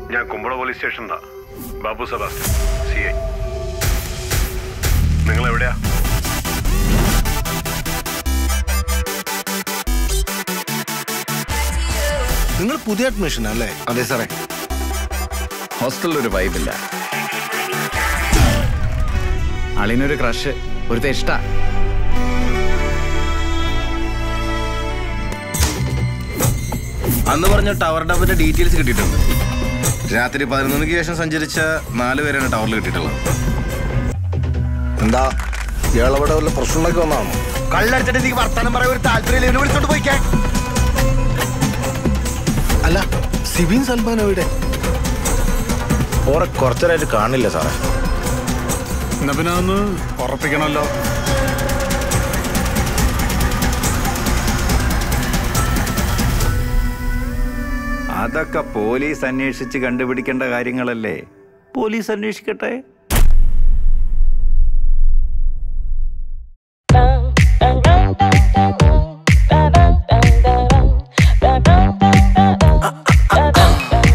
ഞാൻ കുമ്പള പോലീസ് സ്റ്റേഷനിലാ Babu Sebastian C I നിങ്ങൾ എവിടെയാ നിങ്ങൾ പുതിയ അഡ്മിഷൻ അല്ലേ അതെ സാറേ ഹോസ്റ്റലിൽ ഒരു വൈബില്ല അളിനൊരു ക്രഷ് ഒരു ഇഷ്ട അന്ന് പറഞ്ഞ ടവർ ഡബിന്റെ ഡീറ്റെയിൽസ് കിട്ടിയിട്ടുണ്ട് രാത്രി പതിനൊന്ന് മണിക്ക് ശേഷം സഞ്ചരിച്ച നാല് പേരാണ് ടവറിൽ കിട്ടിയിട്ടുള്ളത് എന്താ ഇയാളവിടെ വല്ല പ്രശ്നങ്ങളൊക്കെ വന്നാണോ കള്ളടിച്ചിട്ട് നീ വർത്താനം പറയാൻ ഒരു താല്പര്യം ഇവനെ വിളിച്ചോണ്ട് പോയിക്കേ അല്ല സിബിൻ സൽമാൻ എവിടെ ഓറെ കുറച്ചേരായിട്ട് കാണില്ല സാറേ എന്നാ പിന്നെ ഒന്ന് ഉറപ്പിക്കണമല്ലോ അതൊക്കെ പോലീസ് അന്വേഷിച്ച് കണ്ടുപിടിക്കേണ്ട കാര്യങ്ങളല്ലേ പോലീസ് അന്വേഷിക്കട്ടെ